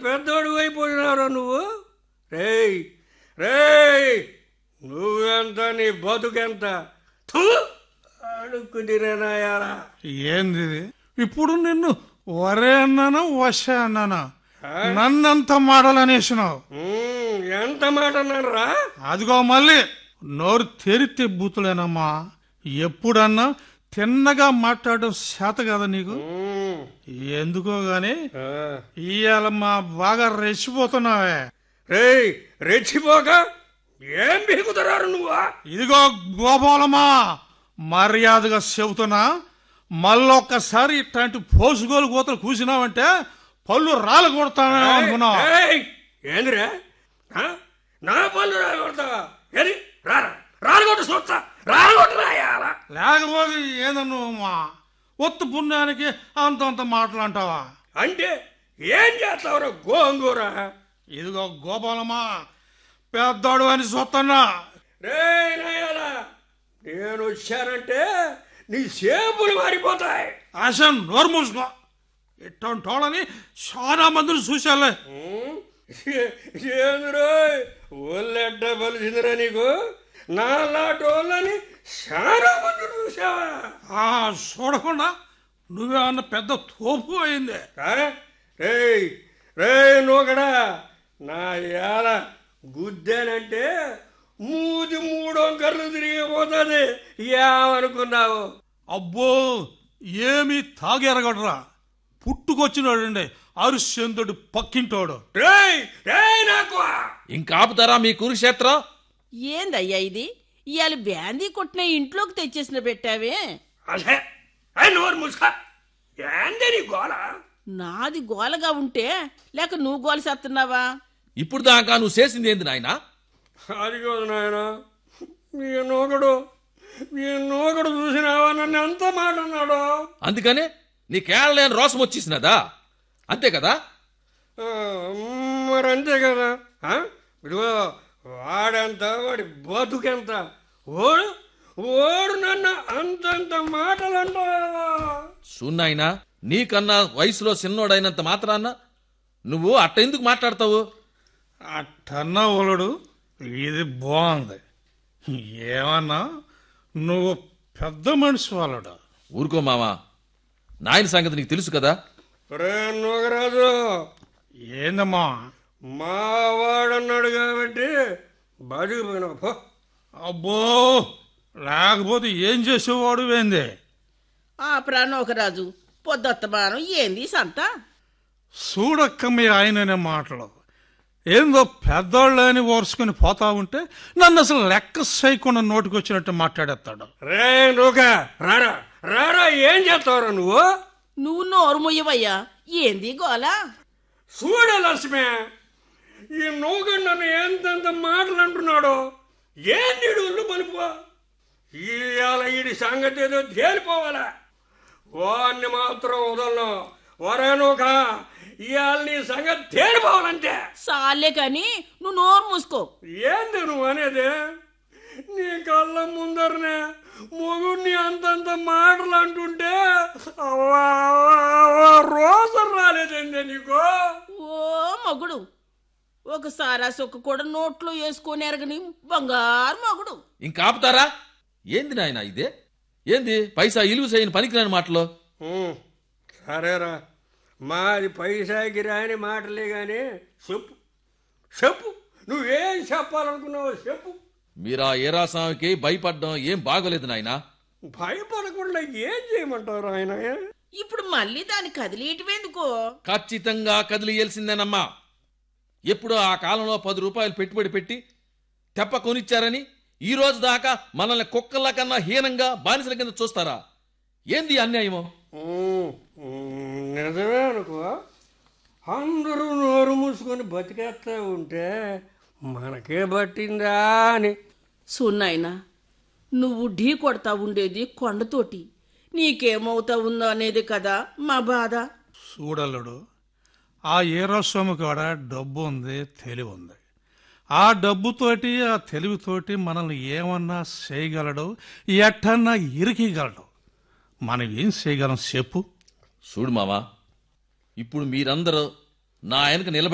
పెద్దోడు అయిపోయినారా నువ్వు రేయ్ రేయ్ నువ్వెంత నీ బతుకెంత థూ అడుక్కు తిరేనాయాలా ఏంది ఇది? ఇప్పుడు నిన్ను వరే అన్నానా వశ అన్నానా నన్నంత మాటలనేసినావు ఉమ్, ఎంత మాట అన్నారా అదిగో మళ్ళీ నోరు తెరితే బూతులేనమ్మా ఎప్పుడన్నా తిన్నగా మాట్లాడడం చేత కదా నీకు ఉమ్, ఎందుకో గాని ఆ. ఇవాళ మా బాగా రెచ్చిపోతున్నావే రేయ్ రెచ్చిపోక ఏం బీకుతున్నారు నువ్వా ఇదిగో గోపాలమా మర్యాదగా చెబుతున్నా మళ్ళొక్కసారి ఇట్లాంటి పోసుకోలు కోతలు కూసినావంటే పళ్ళు రాలు కొడతానే అనుకున్నావు ఏయ్, ఏందిరా ఆ? నా పళ్ళు రాగొడతావా ఏది రారా రాలగొట్టు చూస్తా రాలగొట్టు రాయాలా లేకపోతే ఏదన్నా మా ఒత్తు పుణ్యానికి అంతంత మాటలంటావా అంటే ఏం చేస్తావురా గోంగూర ఇదిగో గోపాలమా పెద్దోడు అని చూస్తున్నా రే నాయాలా నేను వచ్చానంటే నీ సేపులు మారిపోతాయి ఆశ నోరు మూసుకో ఇట్టంటోళ్ళని చాలా మందిని చూశాలే ఉమ్, ఏ- ఏందిరో ఒళ్ళెడ్డ బలిసిందిరా నీకు నా లాటోళ్ళని చాలా మంది చూసావా ఆ చూడకుండా నువ్వేమన్నా పెద్ద తోపు అయింది ఆ? రేయ్ రేయ్ నూకడా నా ఏల గుద్దానంటే మూతి మూడొంకర్లు తిరిగిపోతుంది ఏమనుకున్నావు అబ్బో ఏమి తాగెరగడరా పుట్టుకొచ్చినాడండి అరుశ్చంద్రుడు పక్కింటోడు రేయ్ రేయ్ నాకు ఇంకాపుతారా మీ కురుక్షేత్రం ఏందయ్యా ఇది ఇవాళ బ్యాందీ కొట్టిన ఇంట్లోకి తెచ్చేసిన పెట్టావే అదే అయ్ నోరు ముసుక ఏంది నీ గోల నాది గోలగా ఉంటే లేక నువ్వు గోల చేస్తున్నావా ఇప్పుడు దాకా నువ్వు చేసింది ఏంది నాయనా అది కాదు నాయన మీ నూకడు మీ నూకడు చూసినావా నన్ను ఎంత మాట అన్నాడు అందుకనే నీ కేరళ రోసం వచ్చేసినదా అంతే కదా ఆ, మరి అంతే కదా ఆ? ఇదిగో వాడెంత వాడి బతుకెంత ఓడు ఓడు నన్ను అంతంత మాటలు అంటావా సున్నాయినా నీకన్నా వయసులో చిన్నోడైనంత మాత్రాన్న నువ్వు అట్ట ఎందుకు మాట్లాడతావు అట్టన్న ఒలడు ఇది బాగుంది ఏమన్నా నువ్వు పెద్ద మనిషి వాళ్ళడు ఊరుకో మావా నాయన సంగతి నీకు తెలుసు కదా రే నూగరాజు ఏందమ్మా మా వాడన్నాడు కాబట్టి బతికిపోయినావు పో అబ్బో లేకపోతే ఏం చేసేవాడు ఏంది ఆ ప్రాణోకరాజు పొద్దత్తమానం ఏంది ఈ సంత చూడక్క మీ ఆయననే మాటలు ఏందో పెద్దోళ్ళని ఓర్చుకుని పోతా ఉంటే నన్ను అసలు లెక్క చేయకుండా నోటికొచ్చినట్టు మాట్లాడేస్తాడు రే నూక రారా రారా ఏం చేస్తావురా నువ్వు నువ్వు నోరు ముయ్యవయ్యా ఏంది గోల చూడ లక్ష్మే ఈ నూక నన్ను ఎంతెంత మాటలు అంటున్నాడు ఏంది ఈడు ఒళ్ళు పలుపు ఇవాళ ఈడి సంగతి ఏదో తేలిపోవాలా వాడిని మాత్రం వదలను వరే నూక ఇవాళ నీ సంగతి తేలిపోవాలంటే సాలే కాని నువ్వు నోరు మూసుకో ఏంది నువ్వు అనేది నీ కళ్ళ ముందరనే మొగుడిని అంతంత మాటలు అంటుంటే అవ్వా, అవ్వా, అవ్వా, రోసం రాలేదండి నీకు ఓ మగుడు ఒకసారి సొక్క కూడా నోట్లో వేసుకొని ఎరగని బంగారు మగుడు ఇంకాపుతారా ఏంది నాయనా ఇదే ఏంది పైసా ఇలువ చేయని పనికిరాని మాటలు ఉమ్, సరేరా మాది పైసాకి రాని మాటలే గాని చెప్పు చెప్పు నువ్వేం చెప్పాలనుకున్నావో చెప్పు మీరా ఏరాస్వామికి భయపడ్డం ఏం బాగోలేదు నాయనా భయపడకుండా ఏం చేయమంటారు ఆయన ఇప్పుడు మళ్ళీ దాన్ని కదిలేయటమేందుకో ఖచ్చితంగా కదిలియాల్సిందేనమ్మా ఎప్పుడో ఆ కాలంలో పది రూపాయలు పెట్టుబడి పెట్టి తెప్ప కొనిచ్చారని ఈ రోజు దాకా మనల్ని కుక్కల కన్నా హీనంగా బానిసల కింద చూస్తారా ఏంది అన్యాయమో ఉమ్, ఉమ్, నిజమే అనుకో అందరూ నోరు మూసుకొని బతికేస్తా ఉంటే మనకే పట్టిందా అని సున్నాయినా నువ్వు ఢీ కొడతా ఉండేది కొండతోటి నీకేమవుతా ఉందో అనేది కదా మా బాధ చూడలుడు ఆ ఈరోస్వామి కాడ డబ్బు ఉంది తెలివి ఉంది ఆ డబ్బుతోటి ఆ తెలివితోటి మనల్ని ఏమన్నా చేయగలడు ఎట్టన్నా ఇరికిగలడు మనం ఏం చేయగలం చెప్పు చూడు మావా ఇప్పుడు మీరందరూ నా వెనక నిలబడి